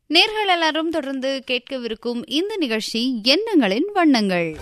நேர்கள் எல்லாரும் தொடர்ந்து கேட்கவிருக்கும் இந்த நிகழ்ச்சி எண்ணங்களின் வண்ணங்கள்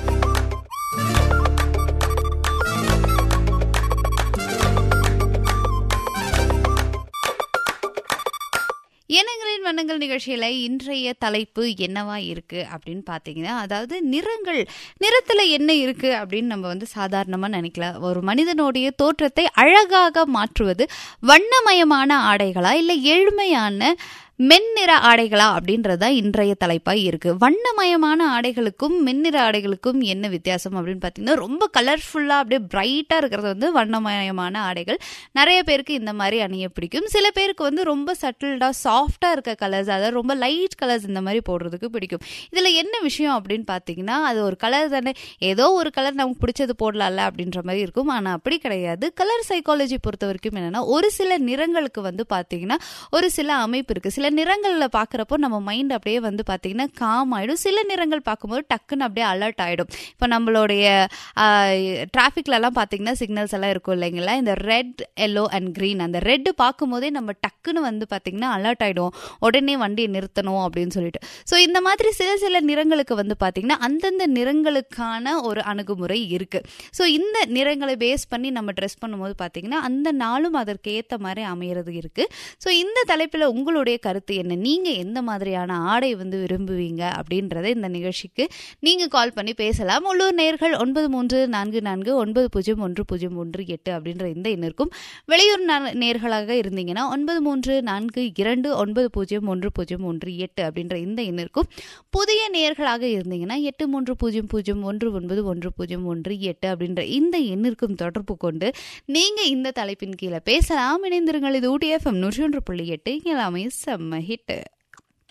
எண்ணங்களின் வண்ணங்கள் நிகழ்ச்சியில இன்றைய தலைப்பு என்னவா இருக்கு அப்படின்னு பாத்தீங்கன்னா அதாவது நிறங்கள் நிறத்துல என்ன இருக்கு அப்படின்னு நம்ம வந்து சாதாரணமா நினைக்கல ஒரு மனிதனுடைய தோற்றத்தை அழகாக மாற்றுவது வண்ணமயமான ஆடைகளா இல்ல ஏழ்மையான மென்னிற ஆடைகளா அப்படின்றது தான் இன்றைய தலைப்பாக இருக்கு வண்ணமயமான ஆடைகளுக்கும் மென்னிற ஆடைகளுக்கும் என்ன வித்தியாசம் அப்படின்னு பார்த்தீங்கன்னா ரொம்ப கலர்ஃபுல்லாக அப்படியே பிரைட்டாக இருக்கிறது வந்து வண்ணமயமான ஆடைகள் நிறைய பேருக்கு இந்த மாதிரி அணிய பிடிக்கும் சில பேருக்கு வந்து ரொம்ப சட்டில்டாக சாஃப்டாக இருக்க கலர்ஸ் அதாவது ரொம்ப லைட் கலர்ஸ் இந்த மாதிரி போடுறதுக்கு பிடிக்கும் இதில் என்ன விஷயம் அப்படின்னு பார்த்தீங்கன்னா அது ஒரு கலர் தானே ஏதோ ஒரு கலர் நமக்கு பிடிச்சது போடலாம்ல அப்படின்ற மாதிரி இருக்கும் ஆனால் அப்படி கிடையாது கலர் சைக்காலஜி பொறுத்த வரைக்கும் என்னன்னா ஒரு சில நிறங்களுக்கு வந்து பார்த்தீங்கன்னா ஒரு சில அமைப்பு இருக்கு சில நிறங்களில் பார்க்குறப்போ நம்ம மைண்ட் அப்படியே வந்து பார்த்தீங்கன்னா காம் ஆகிடும் சில நிறங்கள் பார்க்கும்போது டக்குன்னு அப்படியே அலர்ட் ஆகிடும் இப்போ நம்மளுடைய டிராஃபிக்லலாம் பார்த்தீங்கன்னா சிக்னல்ஸ் எல்லாம் இருக்கும் இல்லைங்களா இந்த ரெட் எல்லோ அண்ட் க்ரீன் அந்த ரெட்டு பார்க்கும்போதே நம்ம டக்குன்னு வந்து பார்த்தீங்கன்னா அலர்ட் ஆகிடும் உடனே வண்டியை நிறுத்தணும் அப்படின்னு சொல்லிட்டு ஸோ இந்த மாதிரி சில சில நிறங்களுக்கு வந்து பார்த்தீங்கன்னா அந்தந்த நிறங்களுக்கான ஒரு அணுகுமுறை இருக்கு ஸோ இந்த நிறங்களை பேஸ் பண்ணி நம்ம ட்ரெஸ் பண்ணும்போது பார்த்தீங்கன்னா அந்த நாளும் அதற்கு ஏற்ற மாதிரி அமையிறது இருக்கு ஸோ இந்த தலைப்பில் உங்களுடைய கருத்து என்ன நீங்க எந்த மாதிரியான ஆடை வந்து விரும்புவீங்க அப்படின்றத இந்த நிகழ்ச்சிக்கு நீங்க கால் பண்ணி பேசலாம் உள்ளூர் நேர்கள் ஒன்பது மூன்று நான்கு நான்கு ஒன்பது பூஜ்ஜியம் ஒன்று பூஜ்ஜியம் ஒன்று எட்டு அப்படின்ற இந்த எண்ணிற்கும் வெளியூர் நேர்களாக இருந்தீங்கன்னா ஒன்பது மூன்று நான்கு இரண்டு ஒன்பது பூஜ்ஜியம் ஒன்று பூஜ்ஜியம் ஒன்று எட்டு அப்படின்ற இந்த எண்ணிற்கும் புதிய நேர்களாக இருந்தீங்கன்னா எட்டு மூன்று பூஜ்ஜியம் பூஜ்ஜியம் ஒன்று ஒன்பது ஒன்று பூஜ்ஜியம் ஒன்று எட்டு அப்படின்ற இந்த எண்ணிற்கும் தொடர்பு கொண்டு நீங்க இந்த தலைப்பின் கீழே பேசலாம் இணைந்திருங்கள் இது ஊட்டி எஃப்எம் நூற்றி ஒன்று புள்ளி எட்டு எல்லாமே செம்ம ஹிட்டு